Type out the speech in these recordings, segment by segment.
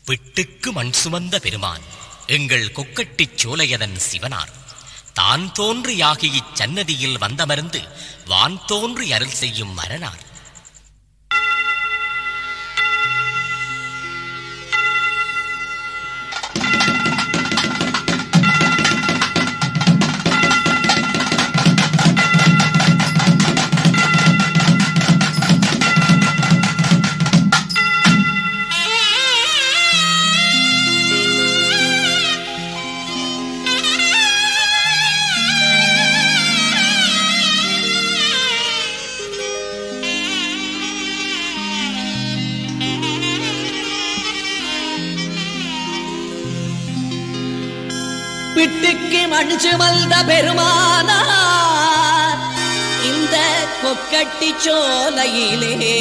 பிட்டுக்கு மண் சுமந்த பெருமான் எங்கள் கொக்கட்டிச் சோலையதன் சிவனார் தான் தோன்றியாகி இச்சன்னதியில் வந்தமர்ந்து வான் தோன்றி அருள் செய்யும் மரணார் பிட்டுக்கு மண் சுமந்த பெருமானார் இந்த கொக்கட்டி சோலையிலே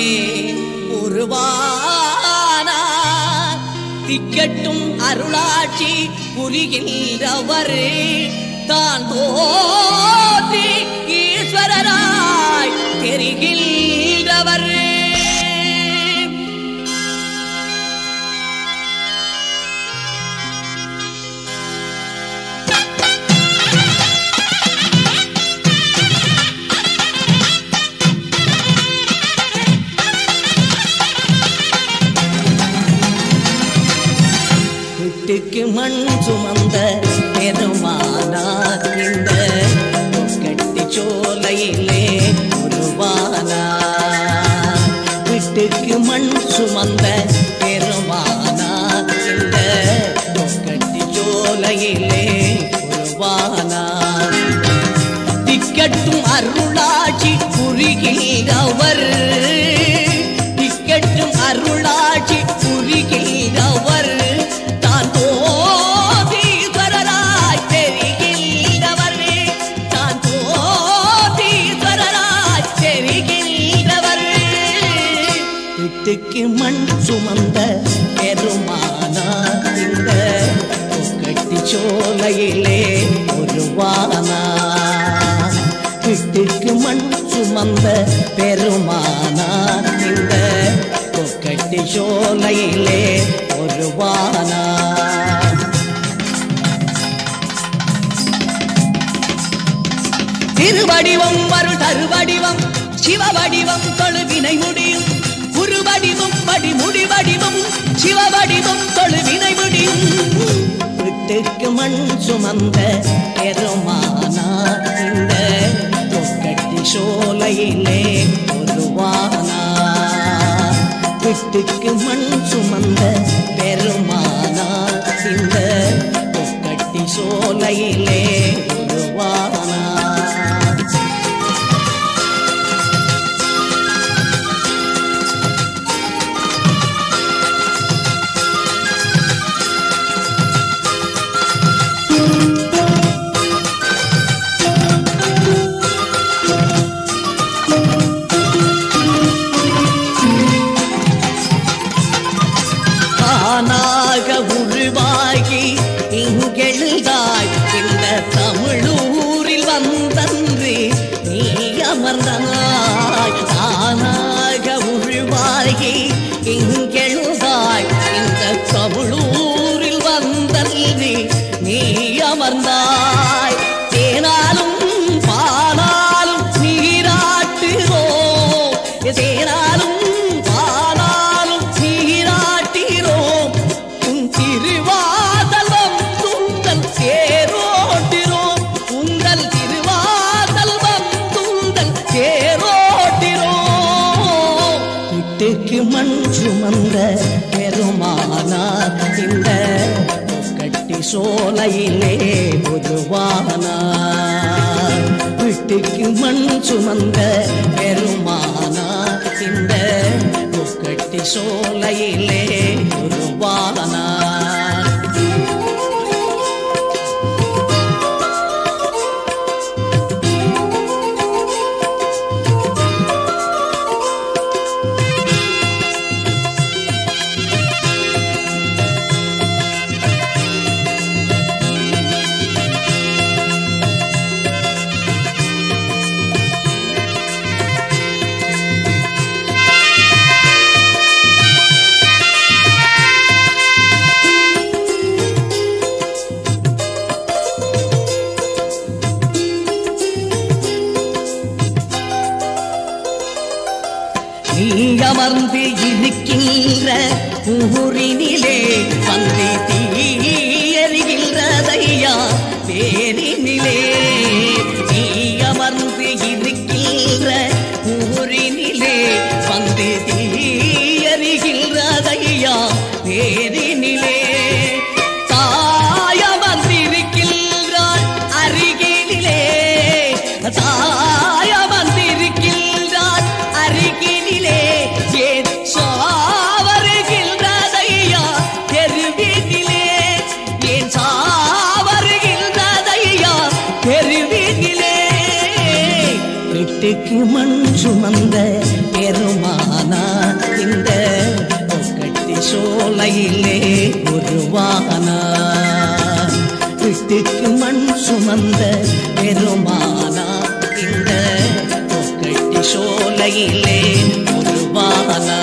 உருவானார் திக்கட்டும் அருளாட்சி புரிகின்றவர் தான் தோன்றி ஈஸ்வரராய் தெரிகின்றவர் வீட்டுக்கு மண் சுமந்த பெருமானார் இந்த கட்டி சோலையிலே உருவானார் வீட்டுக்கு மண் சுமந்த பெருமானார் இந்த கட்டி சோலையிலே உருவானார் திக்கட்டும் அருளாட்சி புரிகிறவர் திக்கட்டும் அருளாட்சி புரிகிறவர் தான் தோதீஸ்வரராய் தெரிகின்றவர் தான் தோதீஸ்வரராய் தெரிகின்றவர் வீட்டுக்கு மண் சுமந்த பெருமானார் இந்த கட்டி சோலையிலே உருவானா வீட்டுக்கு மண் சுமந்த பெருமானார் இந்த கொக்கட்டி சோலையிலே உருவானா திருவடிவம் வருள் தருவடிவம் சிவவடிவம் தொழுவினை முடியும் குருவடிவம் வடி முடிவடிவம் சிவவடிவம் தொழுவினை முடியும் விட்டுக்கு மண் சுமந்த பெருமானா இந்த தொக்கட்டி சோலையிலே உருவானா விட்டுக்கு மண் சுமந்த பெருமானா இந்த தொக்கட்டி சோலையிலே உருவானா தானாக உருவாகி இங்கெழுதாய் இந்த தமிழூரில் வந்தன்று நீ அமர்ந்தாய் தானாக உருவாகி இங்கெழுதாய் இந்த தமிழூரில் வந்தன்று நீ அமர்ந்தாய் தேனாலும் பாலாலும் நீராட்டுகிறோம் தேனாலும் பாலாலும் நீராட்டினோம் உன் திருவாதலம் துந்தல் தேரோட்டினோம் உங்கள் திருவாதல்வம் துந்தல் தேரோட்டினோம் வீட்டுக்கு மண் சுமந்த பெருமானார் இந்த கட்டி சோலையிலே பொதுவானார் வீட்டுக்கு மண் சுமந்த பெருமானார் இந்த கட்டி சோலையிலே உருவானார் ஆ ஊரினிலே வந்து தீயறிகின்றதையா பேரினிலே நீ அமர்ந்து இருக்கின்ற ஊரினிலே வந்து தீயறிகின்றதையா பேரினிலே தாய வந்திருக்கின்றாள் அருகினிலே தாய வந்திருக்கின்றாள் அருகினிலே ஏன் சாவருகின்றதையா தெருவினிலே ஏன் சாவருகின்றதையா தெருவினிலே வெட்டுக்கு மண் சுமந்த பெருமானா இந்த கட்டி சோலையிலே உருவானா வீட்டுக்கு மண் சுமந்த பெருமானா இந்த கட்டி சோலையிலே உருவானா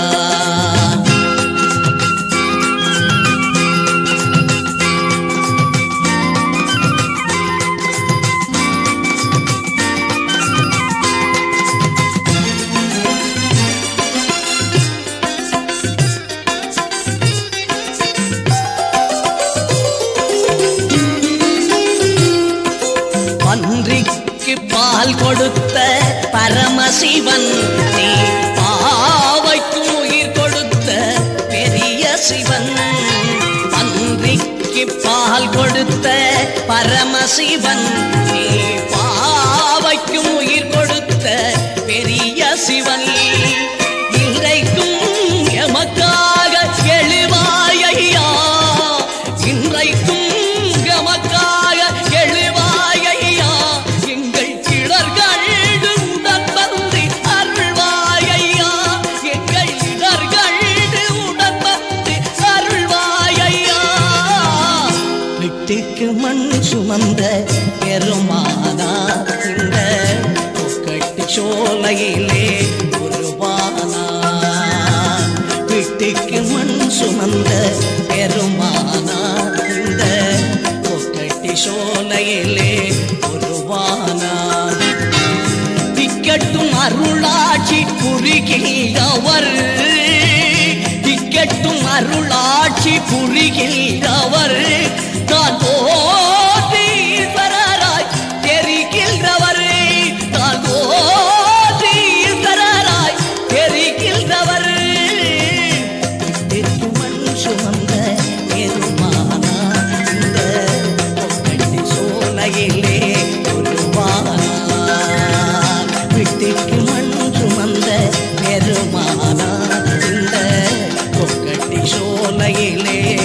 பன்றிக்கு பால் கொடுத்த பரமசிவன் நீ பாவைக்கு உயிர் கொடுத்த பெரிய சிவன் பன்றிக்கு பால் கொடுத்த பரமசிவன் நீ பாவைக்கு உயிர் கொடுத்த பெரிய சிவன் இன்றைக்கும் எமக்காக எழுவாயையா இன்றைக்கும் எமக்காக எழுவாயையா எங்கள் கிடர்களு உடன் வந்து அருள்வாயையா எங்கள் இடர்களு உடன் வந்து அருள்வாயையா வீட்டுக்கு மண் சுமந்த பெருமானா இந்த கட்டு சோலையிலே உருவானா வீட்டுக்கு மண் சுமந்த பெருமானா இந்த கட்டி சோலையிலே உருவானா திக்கட்டும் அருளாட்சி புரிகின்றவர் திக்கட்டும் அருளாட்சி புரிகின்றவர் தான் ஓதீஸ்வரராய் தெரிகின்றவர் தான் ஓதீஸ்வரராய் தெரிகின்றவர் தெற்கு மண் சுமந்த பெருமானா இந்த கட்டி சோலையிலே உருவானா வீட்டுக்கு மண் சுமந்த பெருமானா இந்த கொக்கட்டி சோலையிலே